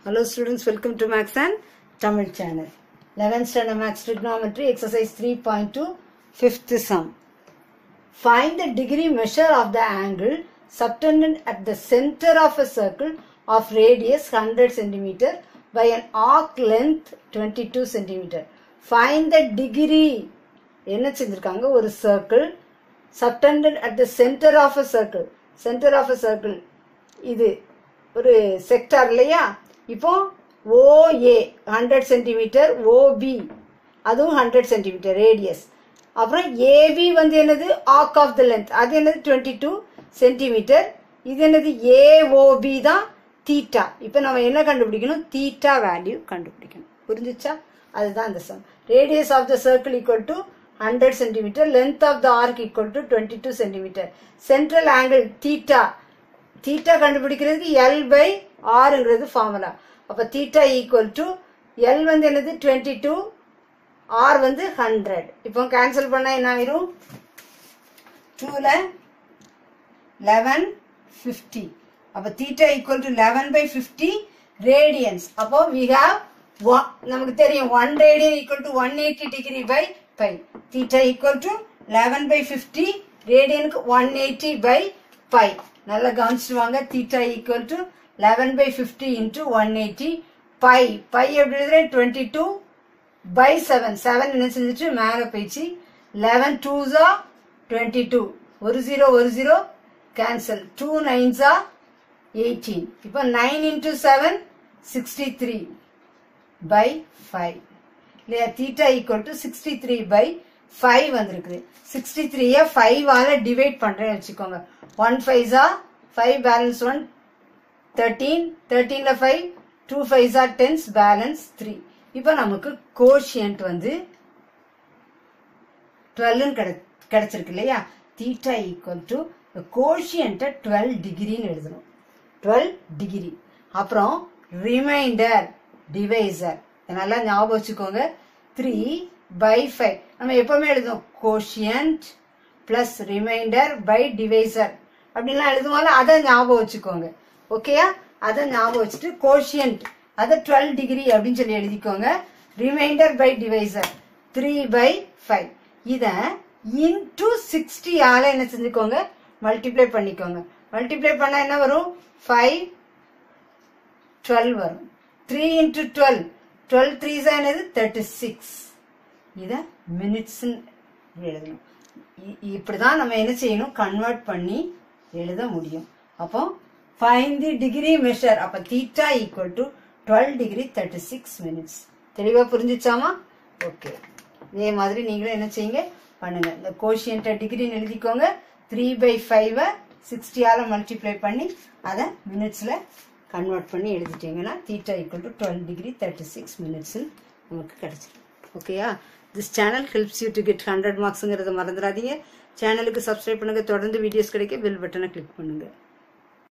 Hello students, welcome to Max and Tamil channel. 11th standard Max trigonometry exercise 3.2 fifth sum. Find the degree measure of the angle subtended at the center of a circle of radius 100 centimeter by an arc length 22 centimeter. Find the degree என்ன செஞ்சிருக்காங்க ஒரு circle subtended at the centre of a circle centre of a circle இது ஒரு sector இல்லையா இப்போ OA hundred centimetre OB அதுவும் hundred centimetre radius அப்புறம் AV வந்து என்னது ஆக் ஆஃப் த லென்த் அது என்னது டுவெண்ட்டி டூ சென்டிமீட்டர் இது என்னது ஏஓபி தான் தீட்டா இப்போ நம்ம என்ன கண்டுபிடிக்கணும் தீட்டா வேல்யூ கண்டுபிடிக்கணும் புரிஞ்சுச்சா அதுதான் இந்த sum radius of the circle equal to hundred centimetre length of the arc equal to twenty two centimetre central angle theta theta கண்டுபிடிக்கிறதுக்கு எல் பை ஆறுங்கிறது ஃபார்முலா அப்போ தீட்டா ஈக்குவல் டு எல் வந்து என்னது twenty two R வந்து hundred இப்போ cancel பண்ண என்ன ஆயிரும் டூவில் லெவன் ஃபிஃப்டி அப்போ theta equal to eleven by fifty radians அப்போ வி ஹாவ் நமக்கு தெரியும் one radian equal to one eighty degree by pi theta equal to eleven by fifty ரேடியனுக்கு ஒன் எயிட்டி பை பை நல்லா கவனிச்சுட்டு வாங்க theta equal to eleven by fifty into one eighty by pi எப்படி எழுதுறேன் twenty two by seven seven என்ன செஞ்சுட்டு மேலே போயிடுச்சு லெவன் டூஸா டுவெண்ட்டி டூ ஒரு ஜீரோ ஒரு ஜீரோ கேன்சல் டூ நைன்ஸா எயிட்டீன் இப்போ nine into seven sixty three by five இல்லையா theta equal to sixty three by five வந்திருக்குது சிக்ஸ்டி த்ரீயை ஃபைவால் டிவைட் பண்ணுறேன்னு வச்சுக்கோங்க ஒன் ஃபைவ்ஸா ஃபைவ் பேலன்ஸ் ஒன் தேர்ட்டீன் தேர்ட்டீனில் ஃபைவ் டூ ஃபைவ்ஸா டென்ஸ் பேலன்ஸ் த்ரீ இப்போ நமக்கு கோஷியன்ட் வந்து டுவெல்னு கிடை கிடைச்சிருக்கு இல்லையா தீட்டா ஈக்குவல் டு கோஷியன்ட்டை டுவெல் டிகிரின்னு எழுதணும் டுவெல் டிகிரி அப்புறம் ரிமைண்டர் டிவைசர் நல்லா ஞாபகம் வச்சுக்கோங்க த்ரீ பை ஃபைவ் நம்ம எப்பவுமே எழுதுவோம் quotient plus remainder by divisor அப்படின்லாம் எழுதுவோம்ல அதை ஞாபகம் வச்சுக்கோங்க ஓகேயா அதை ஞாபகம் வச்சுட்டு கோஷியன்ட் அதை டுவெல் டிகிரி அப்படின்னு சொல்லி எழுதிக்கோங்க remainder by divisor three by five இதை இன்டூ சிக்ஸ்டியால என்ன செஞ்சுக்கோங்க மல்டிப்ளை பண்ணிக்கோங்க மல்டிப்ளை பண்ணால் என்ன வரும் ஃபைவ் டுவெல் வரும் த்ரீ இன்ட்டு டுவெல் டுவெல் த்ரீஸா என்னது தேர்ட்டி சிக்ஸ் இதை மினிட்ஸ்ன்னு எழுதணும் இப்படி தான் நம்ம என்ன செய்யணும் கன்வெர்ட் பண்ணி எழுத முடியும் அப்போ ஃபைன் தி டிகிரி மெஷர் அப்போ theta equal to twelve degree thirty six minutes தெளிவாக புரிஞ்சிச்சாமா ஓகே இதே மாதிரி நீங்களும் என்ன செய்யுங்க பண்ணுங்க இந்த கோஷியன்ட்டை டிகிரின்னு எழுதிக்கோங்க த்ரீ பை ஃபைவை சிக்ஸ்டியால் மல்டிப்ளை பண்ணி அதை மினிட்ஸில் கன்வெர்ட் பண்ணி எழுதிட்டீங்கன்னா theta equal to twelve degree thirty six minutes நமக்கு கிடைச்சிடும் ஓகேயா this channel helps you to get hundred மார்க்ஸுங்கிறத மறந்துடாதீங்க சேனலுக்கு சப்ஸ்கிரைப் பண்ணுங்க தொடர்ந்து வீடியோஸ் கிடைக்க பெல் பட்டனை கிளிக் பண்ணுங்க